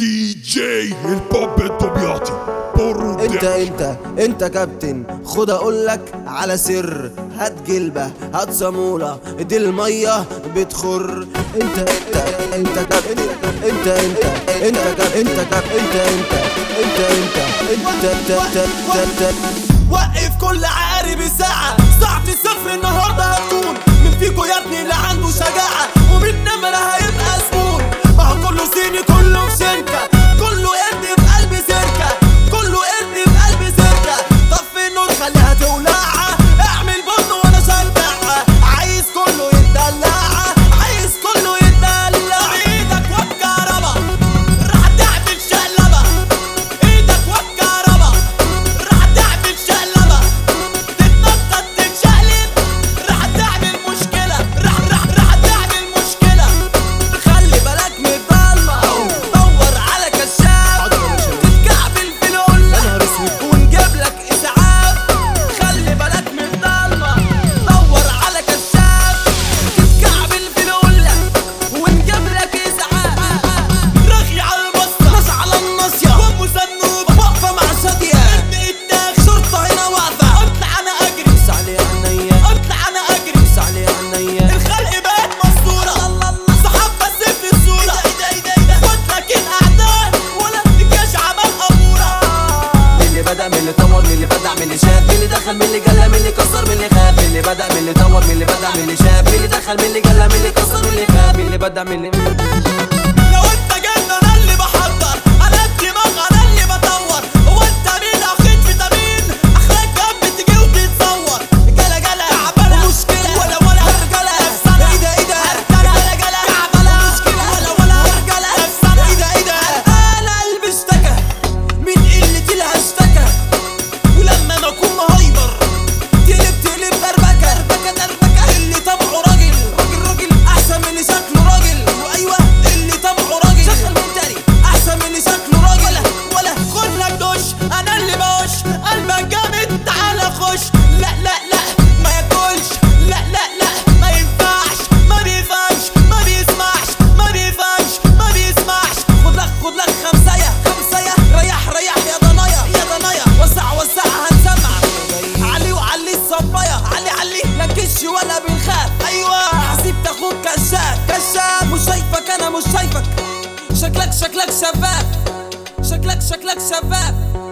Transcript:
دي جي البوب الدمياطي برو انت انت انت كابتن خد اقولك على سر هات جلبة هات صامولة دي المية بتخر انت انت انت كابتن انت انت انت كابتن انت كابتن انت انت انت انت انت انت انت انت وقف كل عقارب الساعة ساعة الصفر النهاردة هتكون من فيكو يا ابني اللي عنده شجاعة ومن نمرة هيبقى زبون ما هو كله صيني كله في شركة كله قرد في قلب سركة كله قرد في قلب سركة طفي النور خليها تولع اعمل بن وانا شجعها عايز كله يتدلع عايز كله يتدلع ايدك والكهربا راح تعمل شقلبة ايدك والكهربا راح تعمل شقلبة تتنطط تتشقلب راح تعمل مشكلة راح راح راح تعمل مشكلة خلي بالك من الضلمة دور على كشاف تتكعبل في القلة ونجيب لك اسعاف خلي بالك من الضلمة دور على كشاف تتكعبل في القلة ونجيب لك اسعاف رغي على البصة ناس على الناصية وام زنوبة واقفة مع شادية الداخ شرطة هنا واقفة اطلع انا اجري بص عليه عينيا اطلع انا اجري بص عليه عينيا الخلق بقت مسطورة الله الله صحاب بس في الصورة ايه ده ايه ده ايه ده خد لك الاعداء ولا تجاش عمل امورة من اللي بدأ من اللي طور من اللي بدع من اللي شاف من اللي دخل من اللي جلى من اللي كسر من اللي خاف من اللي بدأ من اللي طور من اللي بدع من اللي شاف من اللي دخل من اللي جلى من اللي كسر من اللي خاف من اللي بدأ من اللي لو انت جن انا اللي بحضر انا الدماغ انا اللي بدور هو انت مين اخيط فيتامين اخلاق جنب تيجي وتتصور جلا جلا تعبانة مشكلة ولا ولا رجالة افسانة ايه ده ايه ده جلا جلا تعبانة مشكلة ولا ولا رجالة افسانة ايه ده ايه ده انا قلبي اشتكى من قلة الهاشتكى ولما ما اكون مهايبر تقلب تقلب دربكة دربكة دربكة اللي طبعه راجل راجل راجل احسن من اللي شكله راجل وايوه اللي طبعه راجل شغل من تاني احسن من اللي شكله راجل ولا ولا خد لك دش انا اللي بوش قلبك جامد تعالى خش لا لا لا ما ياكلش لا لا لا ما ينفعش ما بيفهمش ما بيسمعش ما بيفهمش ما بيسمعش خد لك خد لك خمسية خمسية ريح ريح يا ضنايا يا ضنايا وسع وسع هنسمع علي وعلي الصبايا علي علي لا كش ولا بنخاف ايوه حسيب تاخد كشاف كشاف مش شايفك انا مش شايفك شكلك شكلك شفاف شكلك شكلك شفاف